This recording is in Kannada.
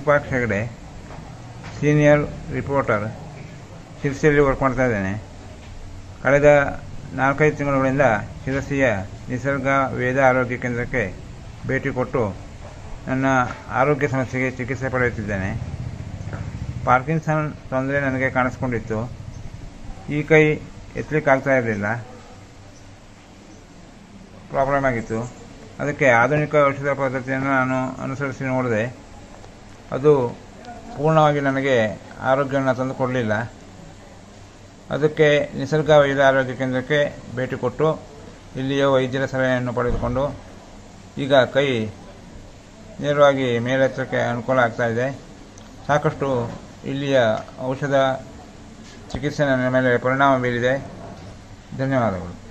ವಿರೂಪಾಕ್ಷ ಹೆಗಡೆ ಸೀನಿಯರ್ ರಿಪೋರ್ಟರ್ ಶಿರಸಿಯಲ್ಲಿ ವರ್ಕ್ ಮಾಡ್ತಾ ಇದ್ದೇನೆ ಕಳೆದ ನಾಲ್ಕೈದು ತಿಂಗಳುಗಳಿಂದ ಶಿರಸಿಯ ನಿಸರ್ಗ ವೇದ ಆರೋಗ್ಯ ಕೇಂದ್ರಕ್ಕೆ ಭೇಟಿ ಕೊಟ್ಟು ನನ್ನ ಆರೋಗ್ಯ ಸಮಸ್ಯೆಗೆ ಚಿಕಿತ್ಸೆ ಪಡೆಯುತ್ತಿದ್ದೇನೆ ಪಾರ್ಕಿನ್ಸನ್ ತೊಂದರೆ ನನಗೆ ಕಾಣಿಸ್ಕೊಂಡಿತ್ತು ಈ ಕೈ ಎತ್ತಲಿಕ್ಕೆ ಆಗ್ತಾ ಇರಲಿಲ್ಲ ಪ್ರಾಬ್ಲಮ್ ಆಗಿತ್ತು ಅದಕ್ಕೆ ಆಧುನಿಕ ಔಷಧ ಪದ್ಧತಿಯನ್ನು ನಾನು ಅನುಸರಿಸಿ ನೋಡಿದೆ ಅದು ಪೂರ್ಣವಾಗಿ ನನಗೆ ಆರೋಗ್ಯವನ್ನು ತಂದು ಕೊಡಲಿಲ್ಲ ಅದಕ್ಕೆ ನಿಸರ್ಗ ವೈದ್ಯ ಆರೋಗ್ಯ ಕೇಂದ್ರಕ್ಕೆ ಭೇಟಿ ಕೊಟ್ಟು ಇಲ್ಲಿಯ ವೈದ್ಯರ ಸಲಹೆಯನ್ನು ಪಡೆದುಕೊಂಡು ಈಗ ಕೈ ನೇರವಾಗಿ ಮೇಲೆತ್ತಕ್ಕೆ ಅನುಕೂಲ ಆಗ್ತಾ ಇದೆ ಸಾಕಷ್ಟು ಇಲ್ಲಿಯ ಔಷಧ ಚಿಕಿತ್ಸೆ ನನ್ನ ಮೇಲೆ ಪರಿಣಾಮ ಬೀರಿದೆ ಧನ್ಯವಾದಗಳು